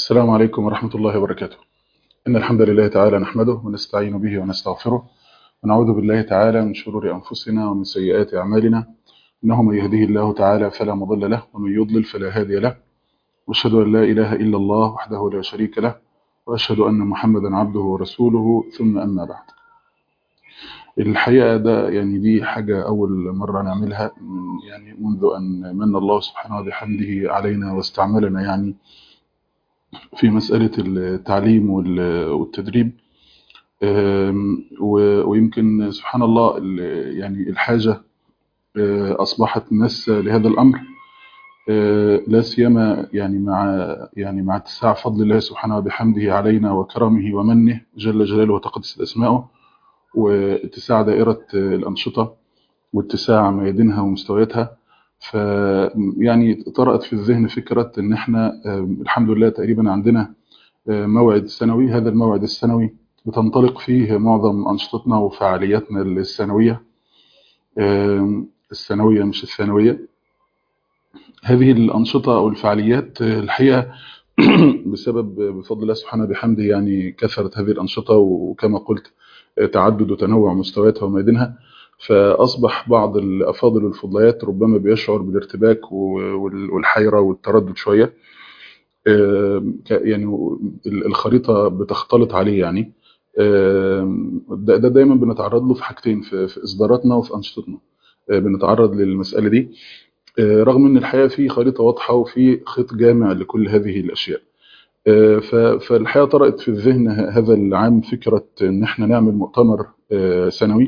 السلام عليكم ورحمة الله وبركاته إن الحمد لله تعالى نحمده ونستعين به ونستغفره ونعوذ بالله تعالى من شرور أنفسنا ومن سيئات أعمالنا إنه من يهديه الله تعالى فلا مضل له ومن يضلل فلا هادي له وأشهد أن لا إله إلا الله وحده لا شريك له وأشهد أن محمدا عبده ورسوله ثم أما بعد الحقيقة ده يعني دي حاجة أول مرة نعملها من- يعني منذ أن من الله سبحانه وبحمده علينا واستعملنا يعني في مسألة التعليم وال- والتدريب أم، و- ويمكن سبحان الله ال- يعني الحاجة أه، أصبحت ماسة لهذا الأمر أه، لا سيما يعني مع يعني مع اتساع فضل الله سبحانه وبحمده علينا وكرمه ومنه جل جلاله وتقدست أسماؤه واتساع دائرة أه، الأنشطة واتساع ميادينها ومستوياتها ف يعني طرأت في الذهن فكرة إن إحنا أم، الحمد لله تقريبا عندنا أه، موعد سنوي هذا الموعد السنوي بتنطلق فيه معظم أنشطتنا وفعالياتنا السنوية أم، السنوية مش الثانوية هذه الأنشطة أو الفعاليات آه، الحقيقة بسبب بفضل الله سبحانه بحمده يعني كثرت هذه الأنشطة وكما قلت آه، تعدد وتنوع مستوياتها وميادينها فأصبح بعض الأفاضل والفضليات ربما بيشعر بالارتباك وال- والحيرة والتردد شوية آم، ك- يعني ال- الخريطة بتختلط عليه يعني آم، ده ده دايما بنتعرض له في حاجتين في في إصداراتنا وفي أنشطتنا آه، بنتعرض للمسألة دي آه، رغم ان الحقيقه في خريطه واضحه وفي خيط جامع لكل هذه الاشياء آه، ف- فالحقيقه طرأت في الذهن ه- هذا العام فكره ان احنا نعمل مؤتمر آه، سنوي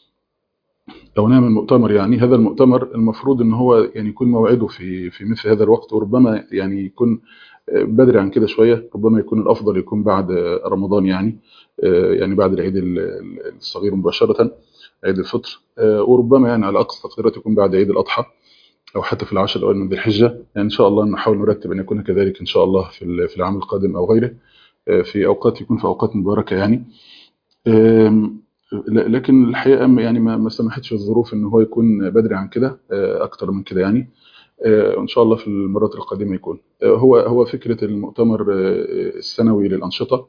او نعمل مؤتمر يعني هذا المؤتمر المفروض ان هو يعني يكون موعده في في مثل هذا الوقت وربما يعني يكون آه، بدري عن كده شويه ربما يكون الافضل يكون بعد آه، رمضان يعني آه، يعني بعد العيد ال- ال- الصغير مباشره عيد الفطر آه، وربما يعني على اقصى تقديرات يكون بعد عيد الاضحى او حتى في العشر الاوائل من ذي الحجه يعني ان شاء الله نحاول نرتب ان يكون كذلك ان شاء الله في ال- في العام القادم او غيره آه، في اوقات يكون في اوقات مباركه يعني آم، ل- لكن الحقيقه ما- يعني ما ما سمحتش الظروف ان هو يكون بدري عن كده آه، اكتر من كده يعني آه، ان شاء الله في المرات القادمه يكون آه، هو هو فكره المؤتمر آه، السنوي للانشطه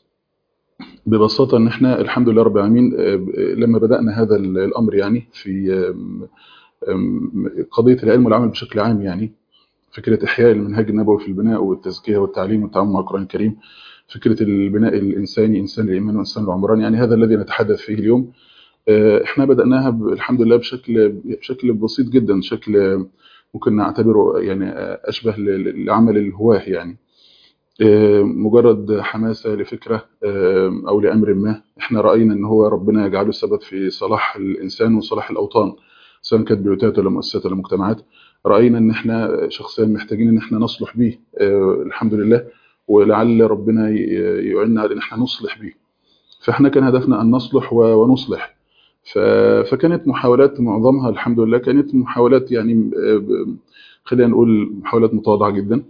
ببساطه ان احنا الحمد لله رب العالمين آه، ب- لما بدانا هذا ال- الامر يعني في آم، آم، قضيه العلم والعمل بشكل عام يعني فكرة إحياء المنهج النبوي في البناء والتزكية والتعليم والتعامل مع القرآن الكريم فكرة البناء الإنساني إنسان الإيمان وإنسان العمران يعني هذا الذي نتحدث فيه اليوم آه، إحنا بدأناها ب- الحمد لله بشكل بشكل بسيط جدا شكل ممكن نعتبره يعني آه، أشبه ل- لعمل الهواه يعني آه، مجرد حماسة لفكرة آه، أو لأمر ما إحنا رأينا إن هو ربنا يجعله سبب في صلاح الإنسان وصلاح الأوطان سواء كانت بيوتات ولا مؤسسات ولا مجتمعات رأينا إن إحنا شخصيا محتاجين إن إحنا نصلح بيه آه، الحمد لله ولعل ربنا ي- يعيننا على إن إحنا نصلح بيه فإحنا كان هدفنا أن نصلح و- ونصلح ف- فكانت محاولات معظمها الحمد لله كانت محاولات يعني آه، ب- خلينا نقول محاولات متواضعة جدا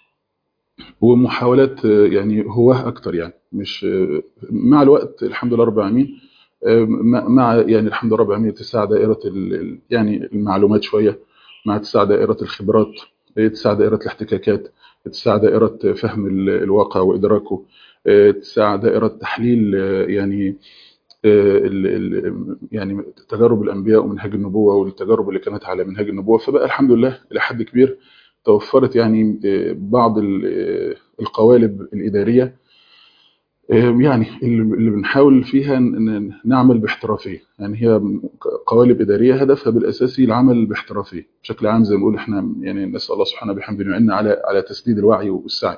ومحاولات آه، يعني هواه اكتر يعني مش آه، مع الوقت الحمد لله رب العالمين آه، مع مع يعني الحمد لله رب العالمين اتساع دائره ال- ال- يعني المعلومات شويه مع اتساع دائره الخبرات اتساع دائره الاحتكاكات اتساع دائره فهم ال- الواقع وادراكه آه، اتساع دائره تحليل آه، يعني آه، ال- ال- يعني تجارب الانبياء ومنهج النبوه والتجارب اللي كانت على منهج النبوه فبقى الحمد لله الى حد كبير توفرت يعني آه، بعض ال- آه، القوالب الاداريه آه، يعني اللي اللي بنحاول فيها ن- ن- نعمل باحترافيه يعني هي قوالب اداريه هدفها بالاساسي العمل باحترافيه بشكل عام زي ما بنقول احنا يعني نسال الله سبحانه بحمده ان يعيننا على على تسديد الوعي والسعي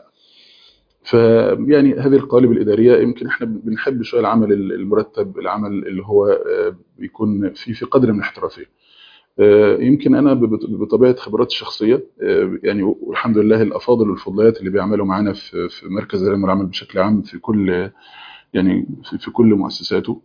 فيعني هذه القوالب الإدارية يمكن احنا بنحب شوية العمل المرتب العمل اللي هو آه، بيكون فيه في قدر من الاحترافية آه، يمكن أنا بط- بطبيعة خبراتي الشخصية آه، يعني والحمد لله الأفاضل والفضليات اللي بيعملوا معانا في في مركز العلم والعمل بشكل عام في كل يعني في في كل مؤسساته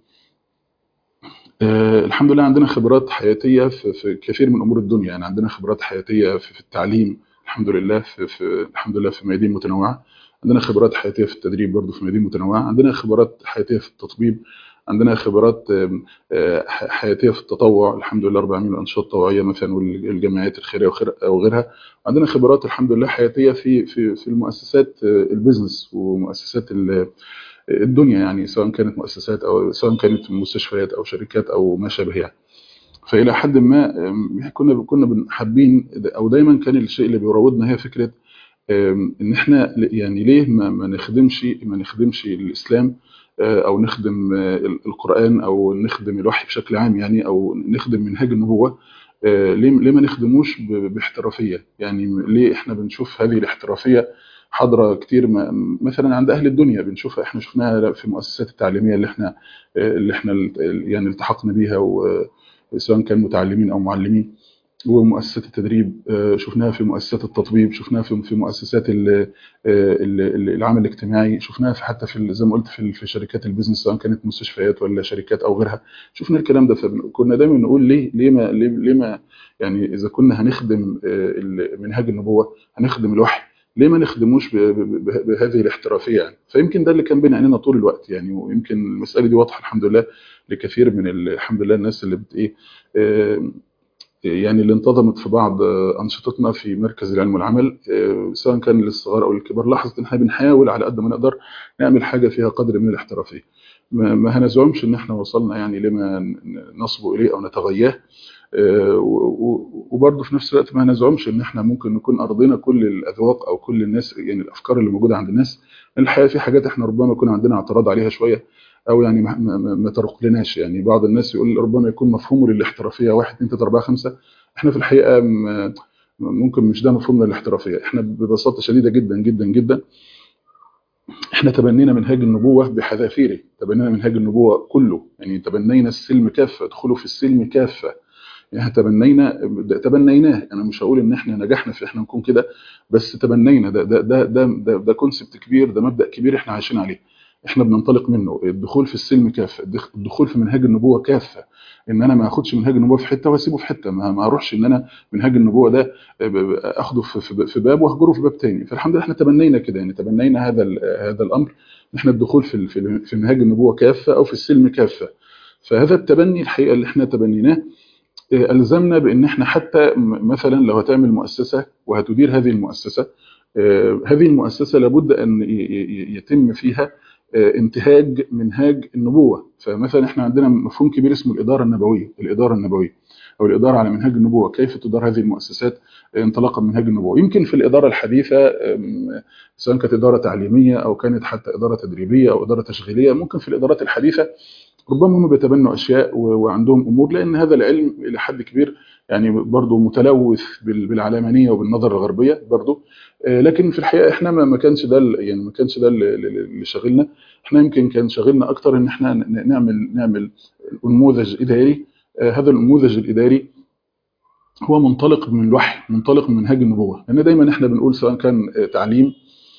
آه، الحمد لله عندنا خبرات حياتية في في كثير من أمور الدنيا يعني عندنا خبرات حياتية في في التعليم الحمد لله في في الحمد لله في ميادين متنوعة عندنا خبرات حياتية في التدريب برضه في ميادين متنوعة عندنا خبرات حياتية في التطبيب عندنا خبرات حياتيه في التطوع الحمد لله رب العالمين الانشطه التطوعيه مثلا والجمعيات الخيريه وغيرها عندنا خبرات الحمد لله حياتيه في في في المؤسسات البيزنس ومؤسسات الدنيا يعني سواء كانت مؤسسات او سواء كانت مستشفيات او شركات او ما شابه يعني فالى حد ما كنا كنا حابين او دايما كان الشيء اللي بيراودنا هي فكره ان احنا يعني ليه ما, ما نخدمش ما نخدمش الاسلام او نخدم القران او نخدم الوحي بشكل عام يعني او نخدم منهاج النبوه ليه ليه ما نخدموش باحترافيه يعني ليه احنا بنشوف هذه الاحترافيه حاضره كتير مثلا عند اهل الدنيا بنشوفها احنا شفناها في المؤسسات التعليميه اللي احنا اللي احنا يعني التحقنا بيها سواء كان متعلمين او معلمين ومؤسسات التدريب شفناها في مؤسسات التطبيب شفناها في في مؤسسات العمل الاجتماعي شفناها في حتى في زي ما قلت في في شركات البيزنس سواء كانت مستشفيات ولا شركات او غيرها شفنا الكلام ده فكنا دايما نقول ليه ليه ما ليه ما يعني اذا كنا هنخدم منهاج النبوه هنخدم الوحي ليه ما نخدموش بهذه الاحترافيه يعني فيمكن ده اللي كان بين عينينا طول الوقت يعني ويمكن المساله دي واضحه الحمد لله لكثير من الحمد لله الناس اللي بت ايه يعني اللي انتظمت في بعض انشطتنا في مركز العلم والعمل سواء كان للصغار او للكبار لاحظت ان احنا بنحاول على قد ما نقدر نعمل حاجه فيها قدر من الاحترافيه ما هنزعمش ان احنا وصلنا يعني لما نصبو اليه او نتغياه وبرضه في نفس الوقت ما هنزعمش ان احنا ممكن نكون ارضينا كل الاذواق او كل الناس يعني الافكار اللي موجوده عند الناس الحقيقه في حاجات احنا ربما يكون عندنا اعتراض عليها شويه او يعني ما, ما, ما ترقلناش يعني بعض الناس يقول ربما يكون مفهومه للاحترافيه 1 2 3 4 5 احنا في الحقيقه ممكن مش ده مفهومنا للاحترافيه احنا ببساطه شديده جدا جدا جدا احنا تبنينا منهاج النبوه بحذافيره تبنينا منهاج النبوه كله يعني تبنينا السلم كافه ادخلوا في السلم كافه يعني تبنينا تبنيناه انا مش هقول ان احنا نجحنا في احنا نكون كده بس تبنينا ده ده ده ده, ده, ده كونسبت كبير ده مبدا كبير احنا عايشين عليه احنا بننطلق منه الدخول في السلم كافه الدخول في منهاج النبوه كافه ان انا ما اخدش منهاج النبوه في حته واسيبه في حته ما اروحش ان انا منهاج النبوه ده اخده في باب واهجره في باب تاني فالحمد لله احنا تبنينا كده يعني تبنينا هذا هذا الامر احنا الدخول في في منهاج النبوه كافه او في السلم كافه فهذا التبني الحقيقه اللي احنا تبنيناه الزمنا بان احنا حتى مثلا لو هتعمل مؤسسه وهتدير هذه المؤسسه هذه المؤسسه لابد ان يتم فيها انتهاج منهاج النبوه فمثلا احنا عندنا مفهوم كبير اسمه الاداره النبويه الاداره النبويه او الاداره على منهاج النبوه كيف تدار هذه المؤسسات انطلاقا من منهاج النبوه يمكن في الاداره الحديثه سواء كانت اداره تعليميه او كانت حتى اداره تدريبيه او اداره تشغيليه ممكن في الادارات الحديثه ربما هم بيتبنوا اشياء وعندهم امور لان هذا العلم الى حد كبير يعني برضه متلوث بالعلمانيه وبالنظره الغربيه برضه لكن في الحقيقه احنا ما كانش ده يعني ما كانش ده اللي شاغلنا احنا يمكن كان شاغلنا اكتر ان احنا نعمل نعمل نموذج اداري هذا النموذج الاداري هو منطلق من الوحي منطلق من منهاج النبوه لان دايما احنا بنقول سواء كان تعليم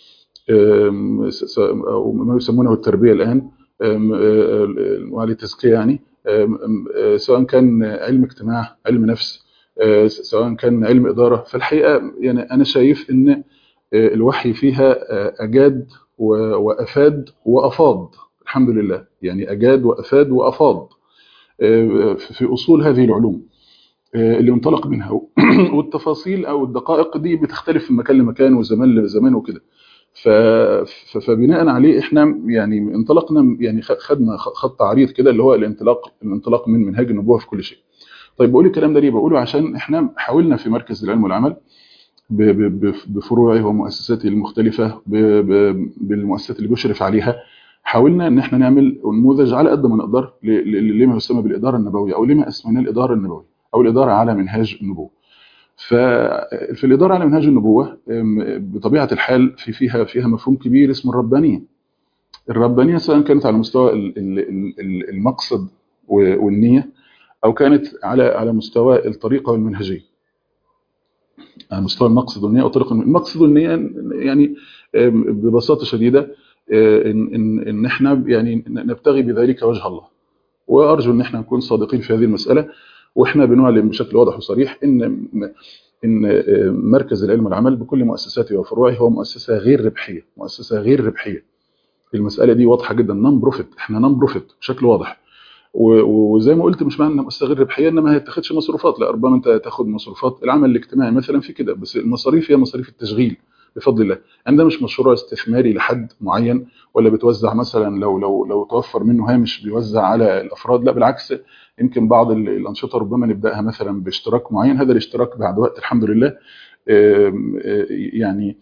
او ما يسمونه التربيه الان وعلى التزكيه يعني سواء كان علم اجتماع علم نفس سواء كان علم اداره فالحقيقه يعني انا شايف ان الوحي فيها اجاد وافاد وافاض الحمد لله يعني اجاد وافاد وافاض في اصول هذه العلوم اللي انطلق منها والتفاصيل او الدقائق دي بتختلف من مكان لمكان وزمان لزمان وكده فبناء عليه احنا يعني انطلقنا يعني خدنا خط عريض كده اللي هو الانطلاق الانطلاق من منهاج النبوه في كل شيء. طيب بقول الكلام ده ليه؟ بقوله عشان احنا حاولنا في مركز العلم والعمل بفروعه ومؤسساته المختلفه بالمؤسسات اللي بيشرف عليها حاولنا ان احنا نعمل نموذج على قد ما نقدر لما يسمى بالاداره النبويه او لما اسميناه الاداره النبويه او الاداره على منهاج النبوه. ففي الإدارة على منهاج النبوة بطبيعة الحال في فيها فيها مفهوم كبير اسمه الربانية. الربانية سواء كانت على مستوى المقصد والنية أو كانت على على مستوى الطريقة والمنهجية. على مستوى المقصد والنية أو الطريقة المقصد والنية يعني ببساطة شديدة إن إن إن إحنا يعني نبتغي بذلك وجه الله. وأرجو إن إحنا نكون صادقين في هذه المسألة. واحنا بنعلن بشكل واضح وصريح ان ان مركز العلم والعمل بكل مؤسساته وفروعه هو مؤسسه غير ربحيه، مؤسسه غير ربحيه. المساله دي واضحه جدا نون بروفيت احنا نون بروفيت بشكل واضح وزي ما قلت مش معنى ان مؤسسه غير ربحيه ان ما تاخدش مصروفات لا ربما انت تاخد مصروفات العمل الاجتماعي مثلا في كده بس المصاريف هي مصاريف التشغيل بفضل الله يعني ده مش مشروع استثماري لحد معين ولا بتوزع مثلا لو لو لو توفر منه هامش بيوزع على الافراد لا بالعكس يمكن بعض الانشطه ربما نبداها مثلا باشتراك معين هذا الاشتراك بعد وقت الحمد لله يعني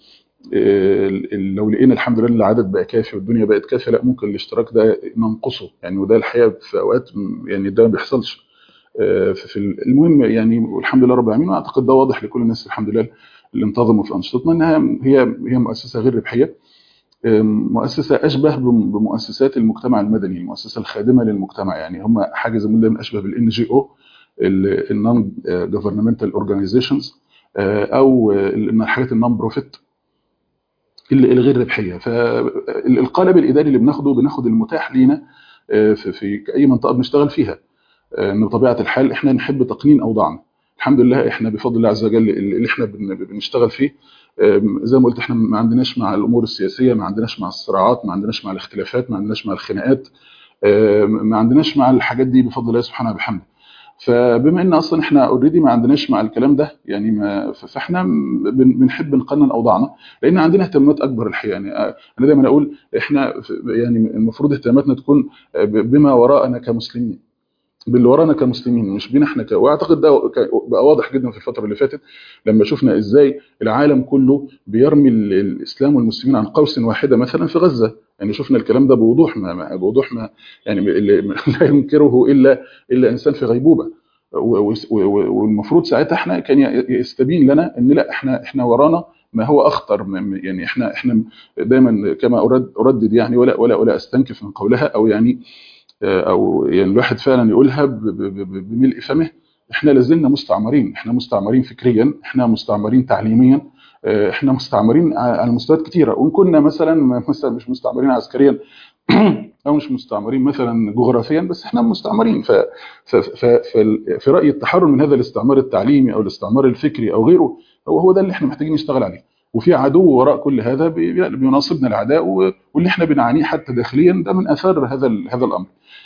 لو لقينا الحمد لله العدد بقى كافي والدنيا بقت كافيه لا ممكن الاشتراك ده ننقصه يعني وده الحقيقه في اوقات يعني ده ما بيحصلش في المهم يعني والحمد لله رب العالمين واعتقد ده واضح لكل الناس الحمد لله اللي انتظموا في انشطتنا انها هي هي مؤسسه غير ربحيه مؤسسه اشبه بمؤسسات المجتمع المدني المؤسسه الخادمه للمجتمع يعني هم حاجه زي ما قلنا اشبه بالان جي او النون جوفرنمنتال اورجانيزيشنز او الحاجات النون بروفيت الغير ربحيه فالقالب الاداري اللي بناخده بناخد المتاح لينا في, في اي منطقه بنشتغل فيها ان بطبيعه الحال احنا نحب تقنين اوضاعنا الحمد لله احنا بفضل الله عز وجل اللي احنا بنشتغل فيه زي ما قلت احنا ما عندناش مع الامور السياسيه ما عندناش مع الصراعات ما عندناش مع الاختلافات ما عندناش مع الخناقات ما عندناش مع الحاجات دي بفضل الله سبحانه وبحمده فبما ان اصلا احنا اوريدي ما عندناش مع الكلام ده يعني ما فاحنا بنحب نقنن اوضاعنا لان عندنا اهتمامات اكبر الحقيقه يعني انا دايما اقول احنا يعني المفروض اهتماماتنا تكون بما وراءنا كمسلمين باللي ورانا كمسلمين مش بينا احنا ك... واعتقد ده بقى واضح جدا في الفتره اللي فاتت لما شفنا ازاي العالم كله بيرمي الاسلام والمسلمين عن قوس واحده مثلا في غزه يعني شفنا الكلام ده بوضوح ما بوضوح ما يعني لا ينكره الا الا انسان في غيبوبه والمفروض ساعتها احنا كان يستبين لنا ان لا احنا احنا ورانا ما هو اخطر يعني احنا احنا دايما كما ارد اردد يعني ولا ولا ولا استنكف من قولها او يعني او يعني الواحد فعلا يقولها بملء فمه احنا لازلنا مستعمرين احنا مستعمرين فكريا احنا مستعمرين تعليميا احنا مستعمرين على مستويات كثيره وان كنا مثلا مثلا مش مستعمرين عسكريا او مش مستعمرين مثلا جغرافيا بس احنا مستعمرين ف ف ف في رايي التحرر من هذا الاستعمار التعليمي او الاستعمار الفكري او غيره هو هو ده اللي احنا محتاجين نشتغل عليه وفي عدو وراء كل هذا بيناصبنا العداء واللي احنا بنعانيه حتى داخليا ده من اثار هذا هذا الامر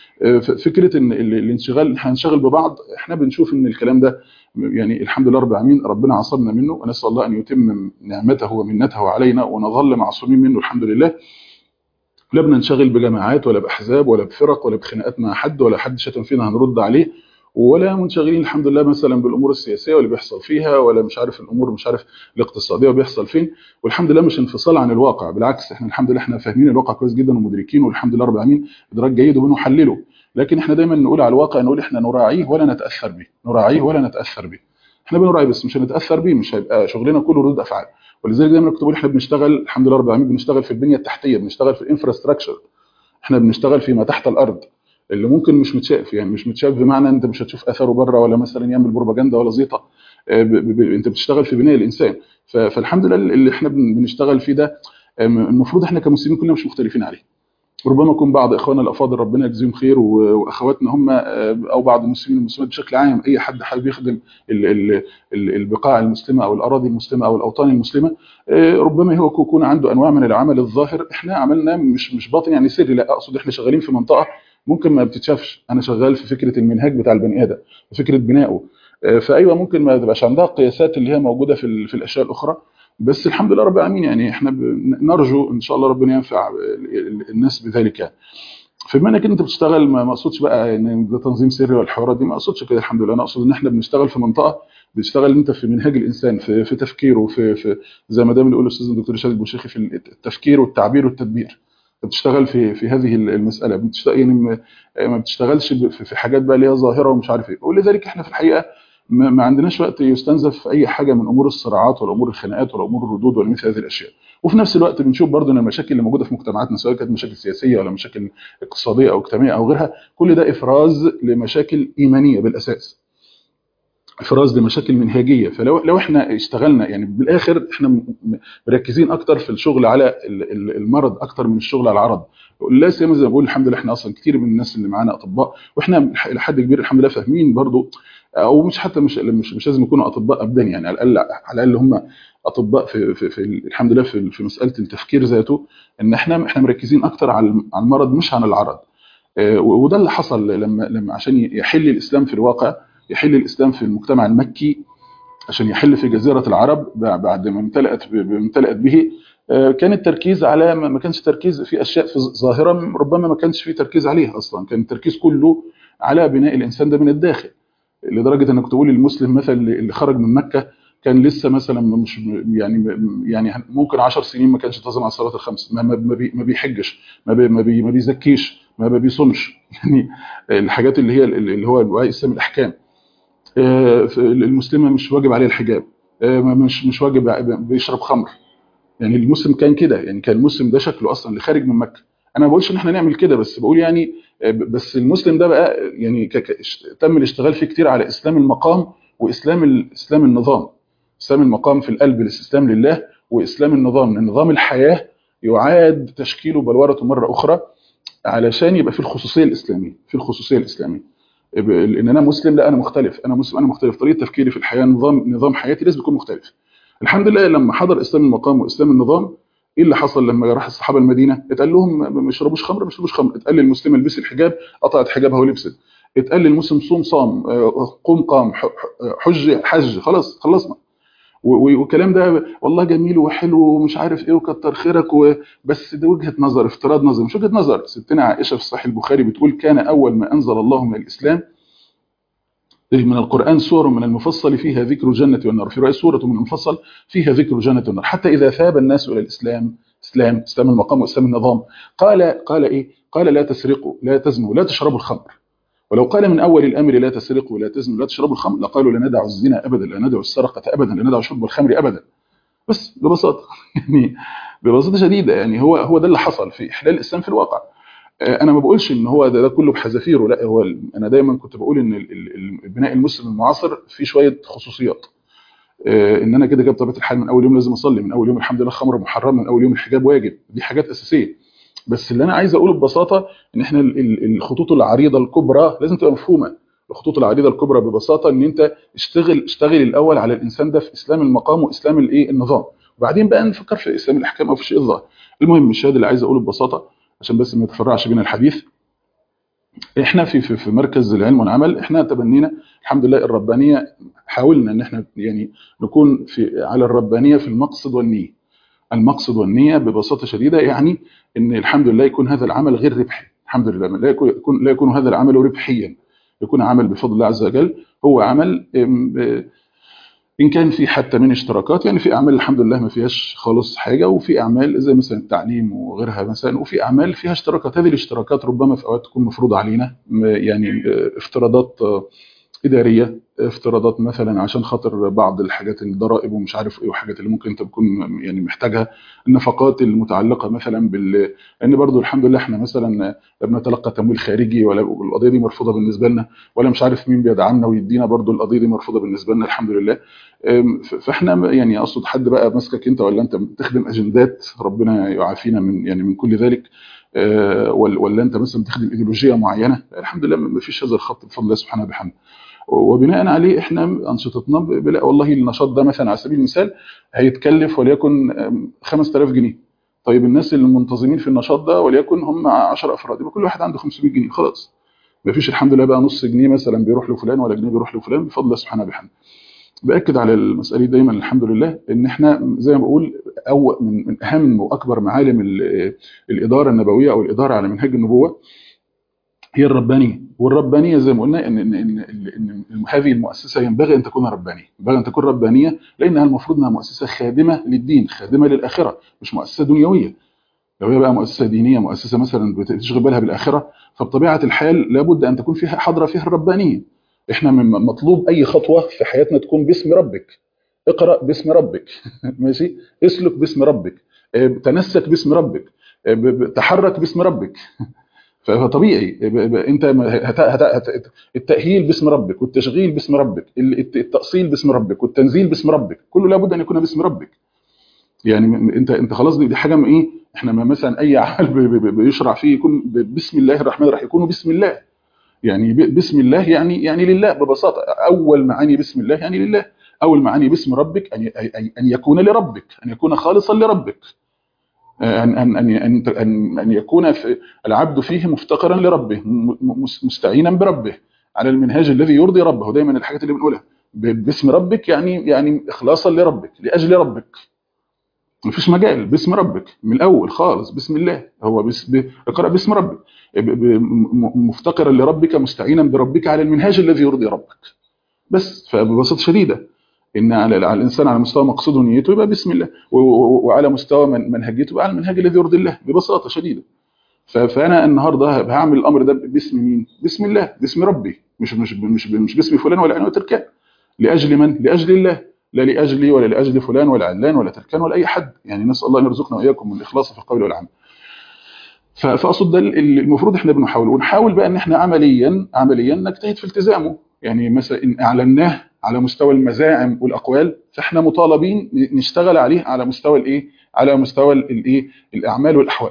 فكره ان الانشغال هنشغل ببعض احنا بنشوف ان الكلام ده يعني الحمد لله رب العالمين ربنا عصمنا منه ونسال الله ان يتم نعمته ومنته علينا ونظل معصومين منه الحمد لله لا بننشغل بجماعات ولا باحزاب ولا بفرق ولا بخناقات مع حد ولا حد شتم فينا هنرد عليه ولا منشغلين الحمد لله مثلا بالامور السياسيه واللي بيحصل فيها ولا مش عارف الامور مش عارف الاقتصاديه وبيحصل فين والحمد لله مش انفصال عن الواقع بالعكس احنا الحمد لله احنا فاهمين الواقع كويس جدا ومدركين والحمد لله رب العالمين ادراك جيد وبنحلله لكن احنا دايما نقول على الواقع نقول احنا نراعيه ولا نتاثر به نراعيه ولا نتاثر به احنا بنراعي بس مش هنتاثر بيه مش هيبقى شغلنا كله ردود افعال ولذلك دايما كنت بقول احنا بنشتغل الحمد لله رب العالمين بنشتغل في البنيه التحتيه بنشتغل في الانفراستراكشر احنا بنشتغل فيما تحت الارض اللي ممكن مش متشاف يعني مش متشاف بمعنى انت مش هتشوف اثره بره ولا مثلا يعمل بروباجندا ولا زيطه انت بتشتغل في بناء الانسان فالحمد لله اللي احنا بنشتغل فيه ده المفروض احنا كمسلمين كلنا مش مختلفين عليه ربما يكون بعض اخواننا الافاضل ربنا يجزيهم خير واخواتنا هم او بعض المسلمين والمسلمات بشكل عام اي حد حابب يخدم البقاع المسلمه او الاراضي المسلمه او الاوطان المسلمه ربما هو يكون عنده انواع من العمل الظاهر احنا عملنا مش مش باطن يعني سري لا اقصد احنا شغالين في منطقه ممكن ما بتتشافش انا شغال في فكره المنهاج بتاع البني ادم فكره بنائه فايوه ممكن ما تبقاش عندها القياسات اللي هي موجوده في في الاشياء الاخرى بس الحمد لله رب العالمين يعني احنا نرجو ان شاء الله ربنا ينفع الناس بذلك يعني فبما انك انت بتشتغل ما اقصدش بقى ان ده تنظيم سري والحوارات دي ما اقصدش كده الحمد لله انا اقصد ان احنا بنشتغل في منطقه بتشتغل انت في منهاج الانسان في, في تفكيره في, في زي ما دايما بيقول الاستاذ الدكتور شادي بوشيخي في التفكير والتعبير والتدبير بتشتغل في في هذه المساله بتشتغل يعني ما بتشتغلش في حاجات بقى اللي هي ظاهره ومش عارف ايه ولذلك احنا في الحقيقه ما عندناش وقت يستنزف في اي حاجه من امور الصراعات ولا امور الخناقات ولا امور الردود ولا مثل هذه الاشياء وفي نفس الوقت بنشوف برضه ان المشاكل اللي موجوده في مجتمعاتنا سواء كانت مشاكل سياسيه ولا مشاكل اقتصاديه او اجتماعيه او غيرها كل ده افراز لمشاكل ايمانيه بالاساس افراز لمشاكل منهجيه فلو لو احنا اشتغلنا يعني بالاخر احنا م- م- مركزين اكتر في الشغل على ال- ال- المرض اكتر من الشغل على العرض لا سيما زي ما بقول الحمد لله احنا اصلا كتير من الناس اللي معانا اطباء واحنا الى حد كبير الحمد لله فاهمين برضو او مش حتى مش مش, مش لازم يكونوا اطباء ابدا يعني على الاقل على الاقل هم اطباء في, في, في الحمد لله في, في مساله التفكير ذاته ان احنا احنا مركزين اكتر على الم- على المرض مش عن العرض آه، وده اللي حصل لما لما عشان يحل الاسلام في الواقع يحل الاسلام في المجتمع المكي عشان يحل في جزيره العرب بع- بعد ما امتلأت ب- ب- امتلأت به آه، كان التركيز على ما ما كانش تركيز في اشياء في ظاهره ربما ما كانش في تركيز عليها اصلا كان التركيز كله على بناء الانسان ده من الداخل لدرجه انك تقول المسلم مثلا اللي اللي خرج من مكه كان لسه مثلا مش يعني يعني ممكن 10 سنين ما كانش ينتظم على الصلاه الخمس ما ما ما بي- ما بيحجش ما بي ما, بي ما بيزكيش ما بيصومش يعني الحاجات اللي هي اللي هو وعي الاسلام الاحكام آه، المسلمه مش واجب عليه الحجاب آه، مش مش واجب بيشرب خمر يعني المسلم كان كده يعني كان المسلم ده شكله اصلا اللي خارج من مكه انا ما بقولش ان احنا نعمل كده بس بقول يعني آه، بس المسلم ده بقى يعني ك- ك- تم الاشتغال فيه كتير على اسلام المقام واسلام ال- اسلام النظام اسلام المقام في القلب الاستسلام لله واسلام النظام ان نظام الحياه يعاد تشكيله بلورته مره اخرى علشان يبقى في الخصوصيه الاسلاميه في الخصوصيه الاسلاميه يبقى ان انا مسلم لا انا مختلف انا مسلم انا مختلف طريقه تفكيري في الحياه نظام نظام حياتي لازم يكون مختلف الحمد لله لما حضر اسلام المقام واسلام النظام ايه اللي حصل لما راح الصحابه المدينه اتقال لهم ما ما يشربوش خمر ما يشربوش خمر اتقال للمسلمه البسي الحجاب قطعت حجابها ولبست اتقال للمسلم صوم صام آه، قوم قام ح- ح- حج حج خلاص خلصنا و- و- والكلام ده والله جميل وحلو ومش عارف ايه وكتر خيرك و... بس ده وجهه نظر افتراض نظر مش وجهه نظر ستنا عائشه في صحيح البخاري بتقول كان اول ما انزل الله من الاسلام من القرآن سورة من المفصل فيها ذكر الجنة والنار في رواية سورة من المفصل فيها ذكر الجنة والنار حتى إذا ثاب الناس إلى الإسلام إسلام إسلام المقام وإسلام النظام قال قال إيه قال لا تسرقوا لا تزنوا لا تشربوا الخمر ولو قال من أول الأمر لا تسرقوا لا تزنوا لا تشربوا الخمر لقالوا لا ندع الزنا أبدا لا ندع السرقة أبدا لا ندع شرب الخمر أبدا بس ببساطة يعني ببساطة شديدة يعني هو هو ده اللي حصل في إحلال الإسلام في الواقع آه، انا ما بقولش ان هو ده, ده كله بحذافيره لا هو ال- انا دايما كنت بقول ان ال- ال- البناء المسلم المعاصر فيه شويه خصوصيات آه، ان انا كده كده بطبيعه الحال من اول يوم لازم اصلي من اول يوم الحمد لله الخمر محرم من اول يوم الحجاب واجب دي حاجات اساسيه بس اللي انا عايز اقوله ببساطه ان احنا ال- ال- الخطوط العريضه الكبرى لازم تبقى مفهومه الخطوط العريضه الكبرى ببساطه ان انت اشتغل اشتغل الاول على الانسان ده في اسلام المقام واسلام الايه النظام وبعدين بقى نفكر في اسلام الاحكام او في الشيء الظاهر المهم الشهاده اللي عايز اقوله ببساطه عشان بس ما يتفرعش بينا الحديث احنا في في, في مركز العلم والعمل احنا تبنينا الحمد لله الربانيه حاولنا ان احنا يعني نكون في على الربانيه في المقصد والنيه المقصد والنيه ببساطه شديده يعني ان الحمد لله يكون هذا العمل غير ربحي الحمد لله لا يكون يكون- لا يكون هذا العمل ربحيا يكون عمل بفضل الله عز وجل هو عمل ام، اه، ان كان في حتى من اشتراكات يعني في اعمال الحمد لله ما فيهاش خالص حاجه وفي اعمال زي مثلا التعليم وغيرها مثلا وفي اعمال فيها اشتراكات هذه الاشتراكات ربما في اوقات تكون مفروضه علينا م- يعني اه، افتراضات اه، اداريه افتراضات مثلا عشان خاطر بعض الحاجات الضرائب ومش عارف ايه وحاجات اللي ممكن انت تكون يعني محتاجها النفقات المتعلقه مثلا بال لان برضو الحمد لله احنا مثلا لا بنتلقى تمويل خارجي ولا القضيه دي مرفوضه بالنسبه لنا ولا مش عارف مين بيدعمنا ويدينا برضو القضيه دي مرفوضه بالنسبه لنا الحمد لله أم، ف- فاحنا يعني اقصد حد بقى ماسكك انت ولا انت بتخدم اجندات ربنا يعافينا من يعني من كل ذلك أه، ولا ولا انت مثلا بتخدم ايديولوجيه معينه الحمد لله ما فيش هذا الخط بفضل الله سبحانه وبحمده وبناء عليه احنا انشطتنا ب- بلا والله النشاط ده مثلا على سبيل المثال هيتكلف وليكن أم، 5000 جنيه طيب الناس اللي منتظمين في النشاط ده وليكن هم 10 افراد يبقى كل واحد عنده 500 جنيه خلاص ما فيش الحمد لله بقى نص جنيه مثلا بيروح لفلان ولا جنيه بيروح لفلان بفضل الله سبحانه وبحمده باكد على المساله دي دايما الحمد لله ان احنا زي ما بقول او من من اهم واكبر معالم ال- الاداره النبويه او الاداره على منهج النبوه هي الربانيه والربانيه زي ما قلنا ان ان ان, إن, إن هذه المؤسسه ينبغي ان تكون ربانيه ينبغي ان تكون ربانيه لانها المفروض انها مؤسسه خادمه للدين خادمه للاخره مش مؤسسه دنيويه لو هي بقى مؤسسه دينيه مؤسسه مثلا بتشغل بالها بالاخره فبطبيعه الحال لابد ان تكون فيها حاضره فيها الربانيه احنا من مطلوب اي خطوه في حياتنا تكون باسم ربك اقرا باسم ربك ماشي اسلك باسم ربك اه، تنسك باسم ربك اه، ب- ب- تحرك باسم ربك فطبيعي انت هت... هت... هت... التاهيل باسم ربك والتشغيل باسم ربك التاصيل باسم ربك والتنزيل باسم ربك كله لابد ان يكون باسم ربك يعني انت انت خلاص دي, دي حاجه ايه احنا مثلا اي عمل بيشرع فيه يكون بسم الله الرحمن الرحيم يكون بسم الله يعني بسم الله يعني يعني لله ببساطه اول معاني بسم الله يعني لله اول معاني باسم ربك ان ان يكون لربك ان يكون خالصا لربك ان ان ان ان, أن يكون في العبد فيه مفتقرا لربه مستعينا بربه على المنهاج الذي يرضي ربه دايما الحاجات اللي بنقولها باسم ربك يعني يعني اخلاصا لربك لاجل ربك مفيش مجال باسم ربك من الاول خالص بسم الله هو بس اقرا باسم ربك مفتقرا لربك مستعينا بربك على المنهاج الذي يرضي ربك بس فببساطه شديده ان على الانسان على مستوى مقصوده ونيته يبقى بسم الله وعلى مستوى منهجيته يبقى على المنهج الذي يرضي الله ببساطه شديده فانا النهارده هعمل الامر ده باسم مين بسم الله باسم ربي مش مش مش, مش باسم فلان ولا علان وتركان لاجل من لاجل الله لا لاجلي ولا لاجل فلان ولا علان ولا تركان ولا اي حد يعني نسال الله ان يرزقنا واياكم من الاخلاص في القول والعمل فاقصد ده المفروض احنا بنحاول ونحاول بقى ان احنا عمليا عمليا نجتهد في التزامه يعني مثلا ان اعلناه على مستوى المزاعم والاقوال فاحنا مطالبين نشتغل عليه على مستوى الايه على مستوى الايه الاعمال والاحوال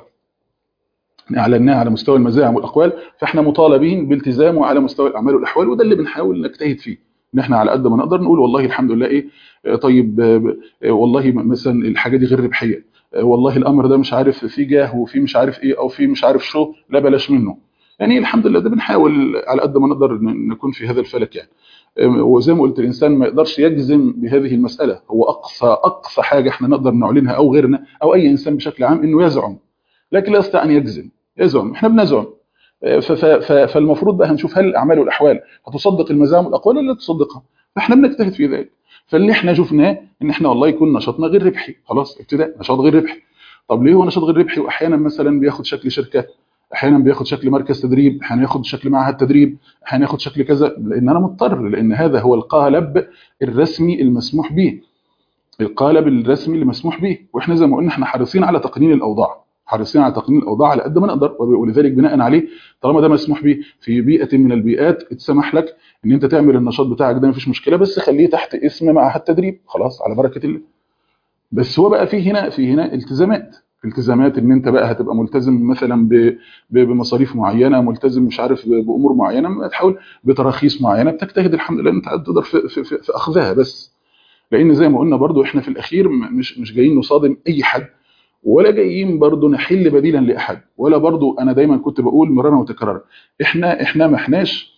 اعلناه على مستوى المزاعم والاقوال فاحنا مطالبين بالتزامه على مستوى الاعمال والاحوال وده اللي بنحاول نجتهد فيه ان احنا على قد ما نقدر نقول والله الحمد لله ايه طيب والله مثلا الحاجه دي غير ربحيه والله الامر ده مش عارف فيه جاه وفيه مش عارف ايه او فيه مش عارف شو لا بلاش منه يعني الحمد لله ده بنحاول على قد ما نقدر نكون في هذا الفلك يعني وزي ما قلت الانسان ما يقدرش يجزم بهذه المساله هو اقصى اقصى حاجه احنا نقدر نعلنها او غيرنا او اي انسان بشكل عام انه يزعم لكن لا يستطيع ان يجزم يزعم احنا بنزعم فالمفروض بقى هنشوف هل الاعمال والاحوال هتصدق المزاعم والاقوال ولا لا تصدقها فاحنا بنجتهد في ذلك فاللي احنا شفناه ان احنا والله يكون نشاطنا غير ربحي خلاص ابتداء نشاط غير ربحي طب ليه هو نشاط غير ربحي واحيانا مثلا بياخد شكل شركه احيانا بياخد شكل مركز تدريب احيانا ياخد شكل معهد تدريب احيانا ياخد شكل كذا لان انا مضطر لان هذا هو القالب الرسمي المسموح به القالب الرسمي اللي مسموح به واحنا زي ما قلنا احنا حريصين على تقنين الاوضاع حريصين على تقنين الاوضاع على قد ما نقدر ولذلك بناء عليه طالما ده مسموح به في بيئه من البيئات اتسمح لك ان انت تعمل النشاط بتاعك ده مفيش مشكله بس خليه تحت اسم معهد تدريب خلاص على بركه الله بس هو بقى في هنا في هنا التزامات التزامات ان انت بقى هتبقى ملتزم مثلا بمصاريف معينه ملتزم مش عارف بامور معينه تحاول بتراخيص معينه بتجتهد الحمد لله انت تقدر في, في, في, في اخذها بس لان زي ما قلنا برضو احنا في الاخير مش مش جايين نصادم اي حد ولا جايين برضو نحل بديلا لاحد ولا برضو انا دايما كنت بقول مرارا وتكرارا احنا احنا ما احناش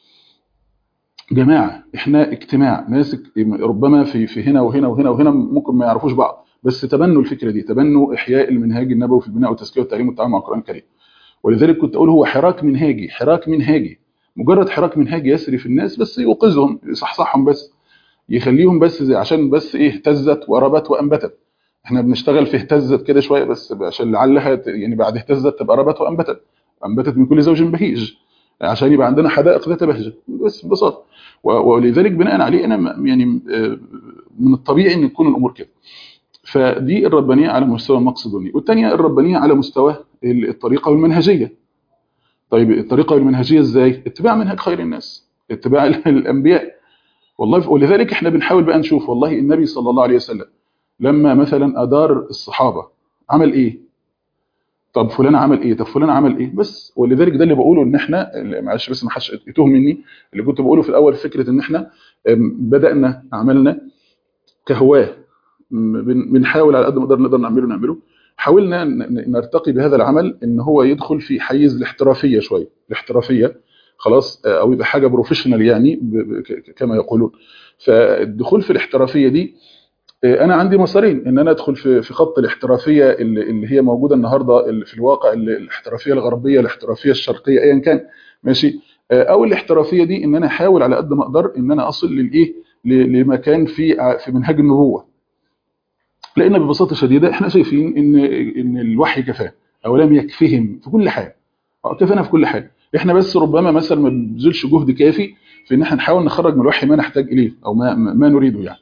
جماعه احنا اجتماع ناس ربما في في هنا وهنا وهنا وهنا ممكن ما يعرفوش بعض بس تبنوا الفكره دي تبنوا احياء المنهاج النبوي في البناء والتزكيه والتعليم والتعامل مع القران الكريم ولذلك كنت اقول هو حراك منهاجي حراك منهاجي مجرد حراك منهاجي يسري في الناس بس يوقظهم يصحصحهم بس يخليهم بس زي عشان بس ايه اهتزت وربت وانبتت احنا بنشتغل في اهتزت كده شويه بس عشان لعلها يعني بعد اهتزت تبقى ربت وانبتت انبتت من كل زوج بهيج عشان يبقى عندنا حدائق ذات بهجه بس ببساطه ولذلك بناء عليه انا يعني من الطبيعي ان تكون الامور كده فدي الربانيه على مستوى المقصدوني والثانيه الربانيه على مستوى الطريقه والمنهجيه طيب الطريقه والمنهجيه ازاي اتباع منهج خير الناس اتباع الانبياء والله ولذلك احنا بنحاول بقى نشوف والله النبي صلى الله عليه وسلم لما مثلا ادار الصحابه عمل ايه طب فلان عمل ايه طب فلان عمل ايه بس ولذلك ده اللي بقوله ان احنا معلش بس ما حدش يتوه مني اللي كنت بقوله في الاول فكره ان احنا بدانا عملنا كهواه بنحاول على قد ما نقدر نعمله نعمله حاولنا نرتقي بهذا العمل ان هو يدخل في حيز الاحترافيه شويه الاحترافيه خلاص او يبقى حاجه بروفيشنال يعني كما يقولون فالدخول في الاحترافيه دي انا عندي مسارين ان انا ادخل في في خط الاحترافيه اللي هي موجوده النهارده اللي في الواقع الاحترافيه الغربيه الاحترافيه الشرقيه ايا كان ماشي او الاحترافيه دي ان انا احاول على قد ما اقدر ان انا اصل للايه لمكان في في منهج النبوه لان ببساطه شديده احنا شايفين ان ان الوحي كفاه او لم يكفهم في كل حاجه كفانا في كل حاجه احنا بس ربما مثلا ما بنبذلش جهد كافي في ان احنا نحاول نخرج من الوحي ما نحتاج اليه او ما ما نريده يعني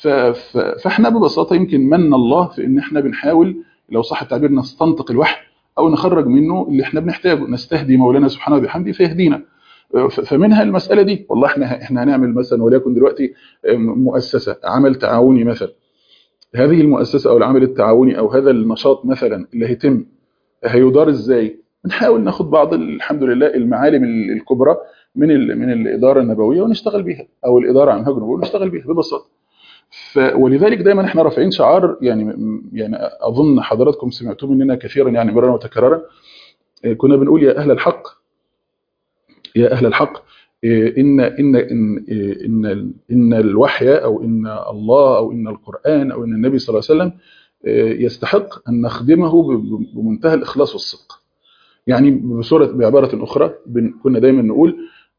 فاحنا ببساطه يمكن من الله في ان احنا بنحاول لو صح التعبير نستنطق الوحي او نخرج منه اللي احنا بنحتاجه نستهدي مولانا سبحانه وبحمده فيهدينا فمنها المساله دي والله احنا احنا هنعمل مثلا وليكن دلوقتي مؤسسه عمل تعاوني مثلا هذه المؤسسه او العمل التعاوني او هذا النشاط مثلا اللي هيتم هيدار ازاي بنحاول ناخد بعض الحمد لله المعالم الكبرى من من الاداره النبويه ونشتغل بيها او الاداره عن هجر النبوي ونشتغل بيها ببساطه ف ولذلك دايما احنا رافعين شعار يعني يعني اظن حضراتكم سمعتوه مننا كثيرا يعني مرارا وتكرارا كنا بنقول يا اهل الحق يا اهل الحق ان ان ان ان ان الوحي او ان الله او ان القران او ان النبي صلى الله عليه وسلم يستحق ان نخدمه بمنتهى الاخلاص والصدق يعني بصوره بعباره اخرى كنا دايما نقول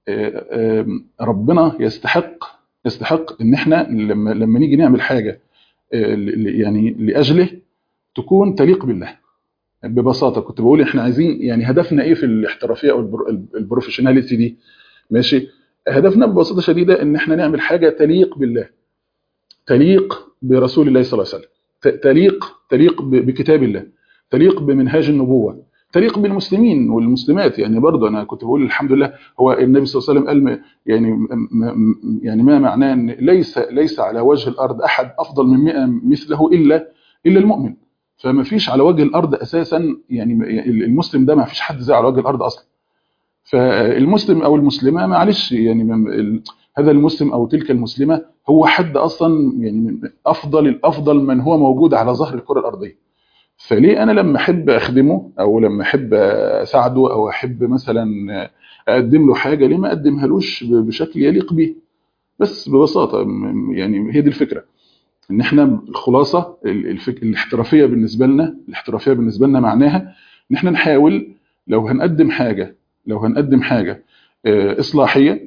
ربنا يستحق يستحق ان احنا لما لما نيجي نعمل حاجه يعني لاجله تكون تليق بالله ببساطه كنت بقول احنا عايزين يعني هدفنا ايه في الاحترافيه او البروفيشناليتي دي ماشي هدفنا ببساطه شديده ان احنا نعمل حاجه تليق بالله تليق برسول الله صلى الله عليه وسلم تليق تليق بكتاب الله تليق بمنهاج النبوه تليق بالمسلمين والمسلمات يعني برضه انا كنت بقول الحمد لله هو النبي صلى الله عليه وسلم قال يعني يعني ما معناه ان ليس ليس على وجه الارض احد افضل من 100 مثله الا الا المؤمن فما فيش على وجه الارض اساسا يعني المسلم ده ما فيش حد زي على وجه الارض اصلا فالمسلم او المسلمه معلش يعني هذا المسلم او تلك المسلمه هو حد اصلا يعني افضل الافضل من هو موجود على ظهر الكره الارضيه فليه انا لما احب اخدمه او لما احب اساعده او احب مثلا اقدم له حاجه ليه ما اقدمهالوش بشكل يليق بيه بس ببساطه يعني هي دي الفكره ان احنا الخلاصه الفك... الاحترافيه بالنسبه لنا الاحترافيه بالنسبه لنا معناها ان احنا نحاول لو هنقدم حاجه لو هنقدم حاجه اصلاحيه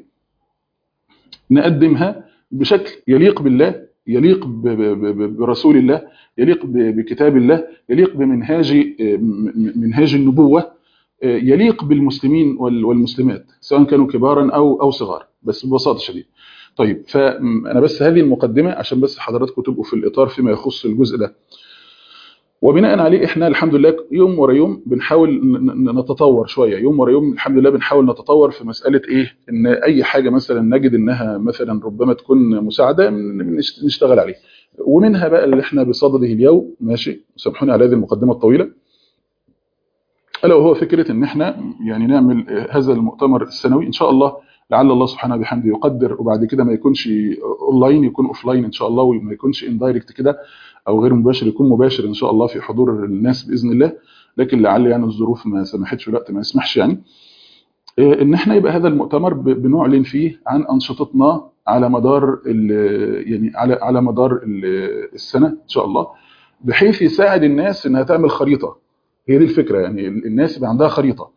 نقدمها بشكل يليق بالله يليق برسول الله يليق بكتاب الله يليق بمنهاج منهاج النبوة يليق بالمسلمين والمسلمات سواء كانوا كبارا أو أو صغار بس ببساطة شديدة طيب فأنا بس هذه المقدمة عشان بس حضراتكم تبقوا في الإطار فيما يخص الجزء ده وبناء عليه احنا الحمد لله يوم ورا يوم بنحاول نتطور شويه يوم ورا يوم الحمد لله بنحاول نتطور في مساله ايه ان اي حاجه مثلا نجد انها مثلا ربما تكون مساعده نشتغل عليه ومنها بقى اللي احنا بصدده اليوم ماشي سامحوني على هذه المقدمه الطويله الا وهو فكره ان احنا يعني نعمل هذا المؤتمر السنوي ان شاء الله لعل الله سبحانه وبحمده يقدر وبعد كده ما يكونش اونلاين يكون اوفلاين ان شاء الله وما يكونش اندايركت كده او غير مباشر يكون مباشر ان شاء الله في حضور الناس باذن الله لكن لعل يعني الظروف ما سمحتش الوقت ما يسمحش يعني ان احنا يبقى هذا المؤتمر بنعلن فيه عن انشطتنا على مدار يعني على على مدار السنه ان شاء الله بحيث يساعد الناس انها تعمل خريطه هي دي الفكره يعني الناس يبقى عندها خريطه